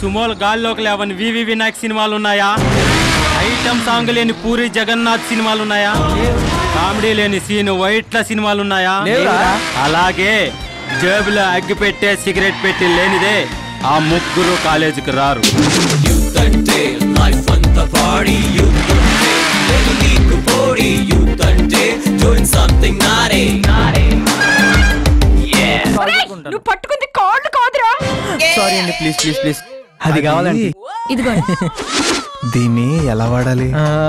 సుమోలు గాల్లోకి లేవని వివి వినాయక్ సినిమాలు ఉన్నాయా ఐటమ్ సాంగ్ లేని పూరి జగన్నాథ్ సినిమాలు ఉన్నాయా కామెడీ లేని సీన్ వైట్ల సినిమాలు ఉన్నాయా లేవురా. అలాగే జేబులో అగ్గి పెట్టే సిగరెట్ పెట్టి లేనిదే ఆ ముగ్గురు కాలేజీకి రారు యూత్ అంటే లైఫ్ అంతా పాడి యూత్ అంటే వెలు నీకు పోడి యూత్ అంటే డూయింగ్ సంథింగ్ నారే నువ్వు పట్టుకుంది కాళ్ళు కాదురా సారీ అండి ప్లీజ్ ప్లీజ్ ప్లీజ్ అది కావాలండి ఇదిగోండి దీన్ని ఎలా వాడాలి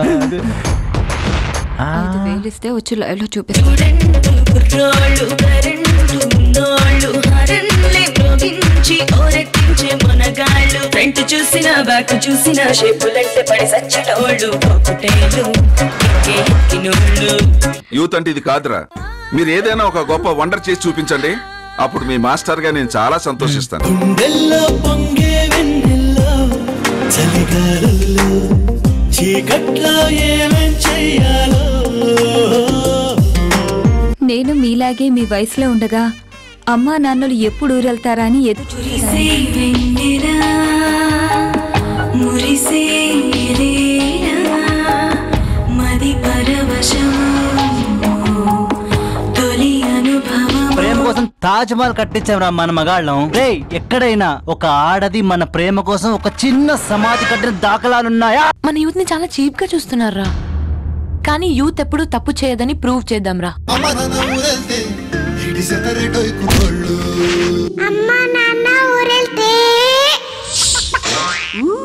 ఐదు వేలు ఇస్తే వచ్చి లైవ్ లో చూపిస్తాను కుర్రాళ్ళు కరెంటు ఉన్నోళ్ళు హరన్లే మోగించి ఓరెట్టించే మునగాళ్ళు ఫ్రంట్ చూసిన బ్యాక్ చూసిన షేపులంటే పడి సచ్చటోళ్ళు కాకుటేలు ఎక్కే ఎక్కినోళ్ళు యూత్ అంటే ఇది కాదురా మీరు ఏదైనా ఒక గొప్ప వండర్ చేసి చూపించండి అప్పుడు మీ మాస్టర్ గా నేను చాలా సంతోషిస్తాను గుండెల్లో పొంగే వెన్నెల్లో చలిగాలుల్లో చీకట్లో ఏమేం చెయ్యాలో నేను మీలాగే మీ వయసులో ఉండగా అమ్మా నాన్నలు ఎప్పుడు ఊరెళ్తారా అని ఎదురు చూసేదాన్ని. మురిసే వెన్నెలా మురిసే ఎలేలా మది పరవశము తొలి అనుభవం ప్రేమ కోసం తాజ్ మహల్ కట్టించాం మన మగాళ్ళం రే ఎక్కడైనా ఒక ఆడది మన ప్రేమ కోసం ఒక చిన్న సమాధి కట్టిన దాఖలాలున్నాయా మన యూత్ ని చాలా చీప్ గా చూస్తున్నారా కానీ యూత్ ఎప్పుడు తప్పు చేయదని ప్రూవ్ చేద్దాంరా అమ్మా నాన్న ఊరెళ్తే